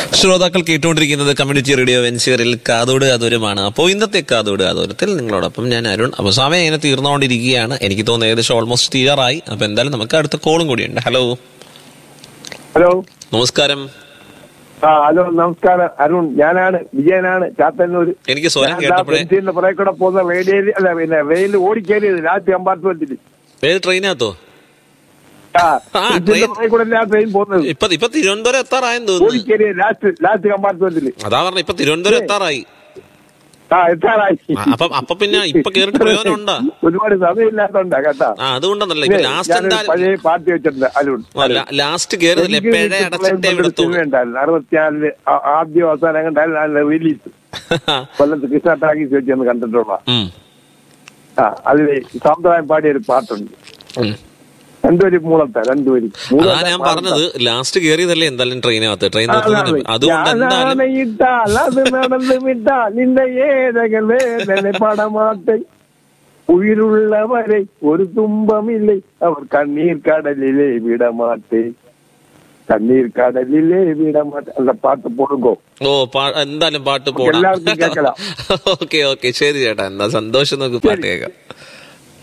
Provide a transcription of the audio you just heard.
ശ്രോതാക്കൾ കേട്ടുകൊണ്ടിരിക്കുന്നത് community radio വെൻസിയറിൽ കാതോട് കാതോരമാണ് അപ്പോൾ ഇന്നത്തെ കാതോട് കാതോരത്തിൽ നിങ്ങളോടൊപ്പം ഞാൻ അരുൺ അപ്പോൾ സമയം ഇങ്ങനെ തീർന്നുകൊണ്ടിരിക്കുകയാണ് എനിക്ക് തോന്നുന്നു ഏകദേശം ഓൾമോസ്റ്റ് തീരാറായി അപ്പോൾ എന്തായാലും നമുക്ക് അടുത്ത കോളും കൂടിയുണ്ട് ഹലോ ഹലോ നമസ്കാരം ആ ഹലോ നമസ്കാരം അരുൺ ഞാനാണ് വിജയനാണ് ചാത്തന്നൂര് എനിക്ക് സ്വരം ഞാൻ കേട്ടപ്പോഴേ ബെൻസിന്റെ പുറകെ കൂടെ പോകുന്ന റേഡിയോയിൽ അല്ല പിന്നെ റെയിൽ ഓടിക്കയറിയത് രാത്രി കമ്പാർട്ട്മെന്റിൽ ഏത് ട്രെയിനകത്തോ ആ ആ, ബെൻസിന്റെ ട്രെയിൻ- പുറകെ കൂടെ ആ ട്രെയിൻ പോകുന്നത് ഇപ്പൊ ഇപ്പൊ തിരുവനന്തപുരം എത്താറായെന്ന് തോന്നുന്നു ഓടിക്കയറിയത് ലാസ്റ്റ് ലാസ്റ്റ് കമ്പാർട്ട്മെന്റിൽ അതാ പറഞ്ഞ ഇപ്പൊ തിരുവനന്തപുരം എത്താറായി ആ എത്താറായി ആ, അപ്പൊ അപ്പൊ പിന്നെ ഇപ്പൊ കേറിട്ട് പ്രയോജനം ഉണ്ടാ ഒരുപാട് സമയമില്ലാത്തോണ്ടാ കേട്ടാ ആ അതുകൊണ്ടെന്നല്ല ഇപ്പൊ പിന്നെ ലാസ്റ്റ് ഞാനൊരു എന്തായാലും പഴയ പാർട്ടി വെച്ചിട്ടുണ്ട് അരുൺ ലാസ്റ്റ് കയറുന്നില്ലേ എനിക്ക് പിഴ അടച്ചിട്ടേ വിടത്തുള്ളൂ ഉണ്ടായിരുന്നു അറുപത്തിനാലില് ആ- ആദ്യം അവസാനം കണ്ടാലും റിലീസ് കൊല്ലത്ത് കൃഷ്ണ ടാക്കീസ് വെച്ച് ഒന്ന് കണ്ടിട്ടുള്ള ഉം, ആ അതില് സാമ്പ്രദായം പാടിയ ഒരു പാട്ടുണ്ട് ഉം. രണ്ടുപേര് മൂളത്തെ രണ്ടുപേരും അതാ ഞാൻ പറഞ്ഞത് ലാസ്റ്റ് കയറിയതല്ലേ എന്തായാലും ട്രെയിനകത്ത് ട്രെയിൻ നിർത്തുന്നതിന് അതുകൊണ്ട് എന്തായാലും ഇട്ടാൽ അത് നടന്ന് വിട്ടാൽ നിന്റെ ഏതകൾ വേദന പടമാട്ടെ ഉயிருള്ളവരെ ഒരു തുമ്പമില്ലേ അവർ കണ്ണീർ കടലിലെ വിടമാട്ടെ കണ്ണീർ കടലിലെ വിടമാട്ടെ അല്ല പാട്ട് പൊടുങ്കോ ഓ പാ- എന്തായാലും പാട്ട് പോടാം എല്ലാവർക്കും കേൾക്കണം. ഓക്കെ ഓക്കെ ശരി ചേട്ടാ എന്നാ സന്തോഷം നമുക്ക് പാട്ട് കേൾക്കാം